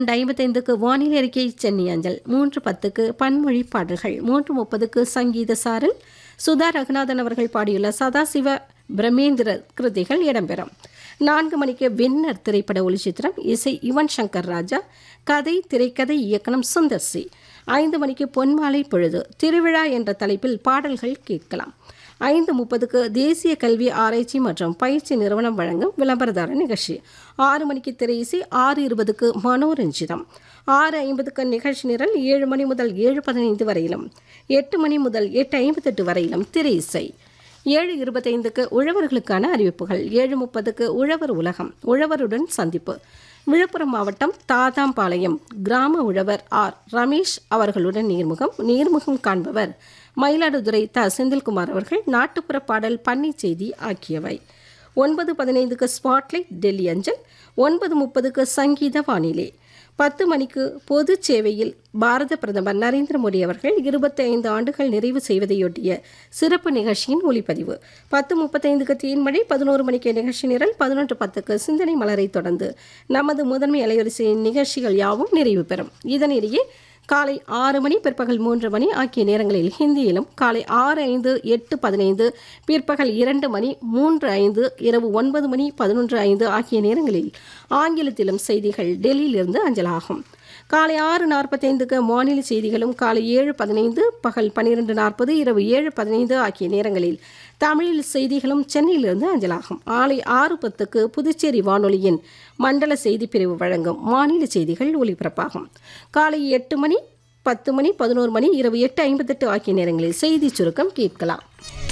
இரண்டு ஐம்பத்தைந்துக்கு வானிலை அறிக்கை சென்னை அஞ்சல் மூன்று பத்துக்கு பன்மொழி பாடல்கள் மூன்று முப்பதுக்கு சங்கீத சாரல் சுதா ரகுநாதன் அவர்கள் பாடியுள்ள சதாசிவ பிரமேந்திர கிருதிகள் இடம்பெறும் நான்கு மணிக்கு வின்னர் திரைப்பட ஒளிச்சித்திரம் இசை யுவன் சங்கர் ராஜா கதை திரைக்கதை இயக்கணம் சுந்தர் சி ஐந்து மணிக்கு பொன்மாலை பொழுது திருவிழா என்ற தலைப்பில் பாடல்கள் கேட்கலாம் ஐந்து முப்பதுக்கு தேசிய கல்வி ஆராய்ச்சி மற்றும் பயிற்சி நிறுவனம் வழங்கும் விளம்பரதார நிகழ்ச்சி ஆறு மணிக்கு திரையிசை ஆறு இருபதுக்கு மனோரஞ்சிதம் ஆறு ஐம்பதுக்கு நிகழ்ச்சி நிரல் ஏழு மணி முதல் ஏழு பதினைந்து வரையிலும் எட்டு மணி முதல் எட்டு ஐம்பத்தெட்டு வரையிலும் திரை இசை ஏழு இருபத்தைந்துக்கு உழவர்களுக்கான அறிவிப்புகள் ஏழு முப்பதுக்கு உழவர் உலகம் உழவருடன் சந்திப்பு விழுப்புரம் மாவட்டம் தாதாம்பாளையம் கிராம உழவர் ஆர் ரமேஷ் அவர்களுடன் நீர்முகம் நீர்முகம் காண்பவர் மயிலாடுதுறை த செந்தில்குமார் அவர்கள் நாட்டுப்புற பாடல் பன்னி செய்தி ஆகியவை ஒன்பது பதினைந்துக்கு ஸ்பாட்லைட் டெல்லி அஞ்சல் ஒன்பது முப்பதுக்கு சங்கீத வானிலை பத்து மணிக்கு பொது சேவையில் பாரத பிரதமர் நரேந்திர மோடி அவர்கள் இருபத்தி ஐந்து ஆண்டுகள் நிறைவு செய்வதையொட்டிய சிறப்பு நிகழ்ச்சியின் ஒளிப்பதிவு பத்து முப்பத்தைந்துக்கு தீன்மழை பதினோரு மணிக்கு நிகழ்ச்சி நிரல் பதினொன்று பத்துக்கு சிந்தனை மலரை தொடர்ந்து நமது முதன்மை அலைவரிசையின் நிகழ்ச்சிகள் யாவும் நிறைவு பெறும் இதனிடையே காலை ஆறு மணி பிற்பகல் மூன்று மணி ஆகிய நேரங்களில் ஹிந்தியிலும் காலை ஆறு ஐந்து எட்டு பதினைந்து பிற்பகல் இரண்டு மணி மூன்று ஐந்து இரவு ஒன்பது மணி பதினொன்று ஐந்து ஆகிய நேரங்களில் ஆங்கிலத்திலும் செய்திகள் டெல்லியிலிருந்து அஞ்சலாகும் காலை ஆறு நாற்பத்தைந்துக்கு மாநில செய்திகளும் காலை ஏழு பதினைந்து பகல் பன்னிரெண்டு நாற்பது இரவு ஏழு பதினைந்து ஆகிய நேரங்களில் தமிழில் செய்திகளும் சென்னையிலிருந்து அஞ்சலாகும் ஆலை ஆறு பத்துக்கு புதுச்சேரி வானொலியின் மண்டல செய்தி பிரிவு வழங்கும் மாநில செய்திகள் ஒலிபரப்பாகும் காலை எட்டு மணி பத்து மணி பதினோரு மணி இரவு எட்டு ஐம்பத்தெட்டு ஆகிய நேரங்களில் செய்தி சுருக்கம் கேட்கலாம்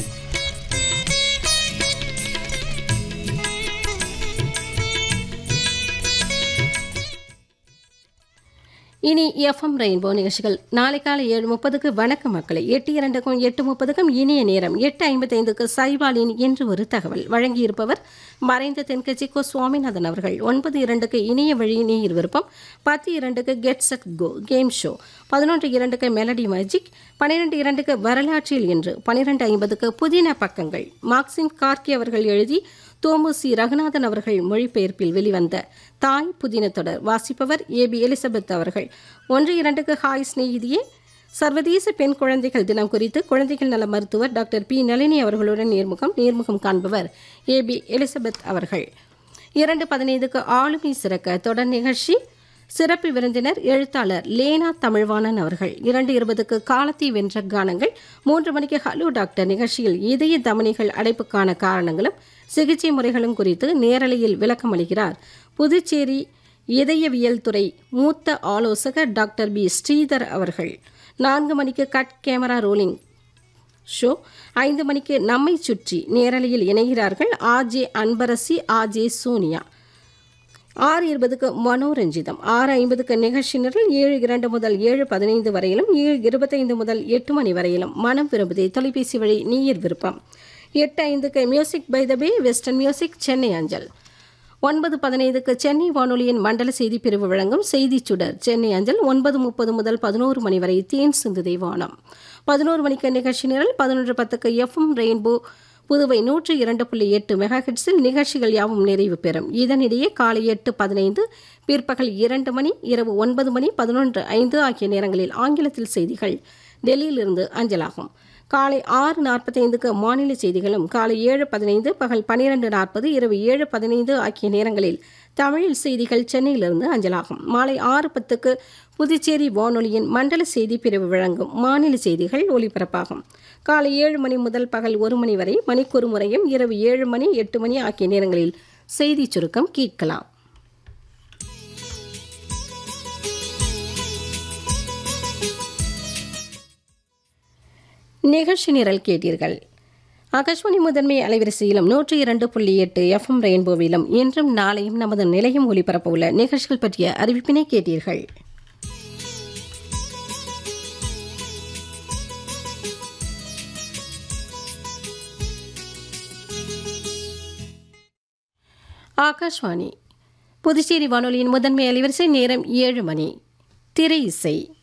இனி எஃப்எம் ரெயின்போ நிகழ்ச்சிகள் நாளை காலை ஏழு முப்பதுக்கு வணக்க மக்களை எட்டு இரண்டுக்கும் எட்டு முப்பதுக்கும் இனிய நேரம் எட்டு ஐம்பத்தைந்துக்கு சைபாலின் என்று ஒரு தகவல் வழங்கியிருப்பவர் மறைந்த தென்கட்சி கோ சுவாமிநாதன் அவர்கள் ஒன்பது இரண்டுக்கு இனிய வழி நீர் விருப்பம் பத்து இரண்டுக்கு get set go game show பதினொன்று இரண்டுக்கு மெலடி மேஜிக் பன்னிரெண்டு இரண்டுக்கு வரலாற்றில் என்று பன்னிரெண்டு ஐம்பதுக்கு புதின பக்கங்கள் மார்க்சின் கார்கி அவர்கள் எழுதி தோமு சி ரகுநாதன் அவர்கள் மொழிபெயர்ப்பில் வெளிவந்த தாய் புதின தொடர் வாசிப்பவர் ஏ பி எலிசபெத் அவர்கள் ஒன்று இரண்டுக்கு ஹாய் ஸ்நேகிதியே சர்வதேச பெண் குழந்தைகள் தினம் குறித்து குழந்தைகள் நல மருத்துவர் டாக்டர் பி நளினி அவர்களுடன் நேர்முகம் நேர்முகம் காண்பவர் ஏ பி எலிசபெத் அவர்கள் இரண்டு பதினைந்துக்கு ஆளுமை சிறக்க தொடர் நிகழ்ச்சி சிறப்பு விருந்தினர் எழுத்தாளர் லேனா தமிழ்வாணன் அவர்கள் இரண்டு இருபதுக்கு காலத்தை வென்ற கானங்கள் மூன்று மணிக்கு ஹலோ டாக்டர் நிகழ்ச்சியில் இதய தமனிகள் அடைப்புக்கான காரணங்களும் சிகிச்சை முறைகளும் குறித்து நேரலையில் விளக்கம் அளிக்கிறார் புதுச்சேரி இதயவியல் துறை மூத்த ஆலோசகர் டாக்டர் பி ஸ்ரீதர் அவர்கள் நான்கு மணிக்கு கட் கேமரா ரோலிங் ஷோ ஐந்து மணிக்கு நம்மை சுற்றி நேரலையில் இணைகிறார்கள் ஆஜே அன்பரசி ஆஜே சோனியா ஆறு இருபதுக்கு மனோரஞ்சிதம் ஆறு ஐம்பதுக்கு நிகழ்ச்சி நிரல் ஏழு இரண்டு முதல் ஏழு பதினைந்து வரையிலும் ஏழு இருபத்தைந்து முதல் எட்டு மணி வரையிலும் மனம் விரும்புதே தொலைபேசி வழி நீர் விருப்பம் எட்டு ஐந்துக்கு music by the bay western music Chennai அஞ்சல் ஒன்பது பதினைந்துக்கு சென்னை வானொலியின் மண்டல செய்தி பிரிவு வழங்கும் செய்திச் சுடர் சென்னை அஞ்சல் ஒன்பது முப்பது முதல் பதினோரு மணி வரை தேன் சிந்து வானம் பதினோரு மணிக்கு நிகழ்ச்சி நிரல் பதினொன்று பத்துக்கு எஃப்எம் ரெயின்போ புதுவை நூற்றி இரண்டு புள்ளி எட்டு மெகா ஹெட்ஸில் நிகழ்ச்சிகள் யாவும் நிறைவு பெறும் இதனிடையே காலை எட்டு பதினைந்து பிற்பகல் இரண்டு மணி இரவு ஒன்பது மணி பதினொன்று ஐந்து ஆகிய நேரங்களில் ஆங்கிலத்தில் செய்திகள் டெல்லியிலிருந்து அஞ்சலாகும் காலை ஆறு நாற்பத்தைந்துக்கு மாநில செய்திகளும் காலை ஏழு பதினைந்து பகல் பன்னிரெண்டு நாற்பது இரவு ஏழு பதினைந்து ஆகிய நேரங்களில் தமிழில் செய்திகள் சென்னையிலிருந்து அஞ்சலாகும் மாலை ஆறு பத்துக்கு புதுச்சேரி வானொலியின் மண்டல செய்தி பிரிவு வழங்கும் மாநில செய்திகள் ஒலிபரப்பாகும் காலை ஏழு மணி முதல் பகல் ஒரு மணி வரை மணிக்கொரு முறையும் இரவு ஏழு மணி எட்டு மணி ஆகிய நேரங்களில் செய்தி சுருக்கம் கேட்கலாம் நிகழ்ச்சி நிரல் கேட்டீர்கள் ஆகாஷ்வாணி முதன்மை அலைவரிசையிலும் நூற்றி இரண்டு புள்ளி எட்டு எஃப்எம் ரெயின்போவிலும் இன்றும் நாளையும் நமது நிலையம் ஒலிபரப்ப உள்ள நிகழ்ச்சிகள் பற்றிய அறிவிப்பினை கேட்டீர்கள் ஆகாஷ்வாணி புதுச்சேரி வானொலியின் முதன்மை அலைவரிசை நேரம் ஏழு மணி திரை இசை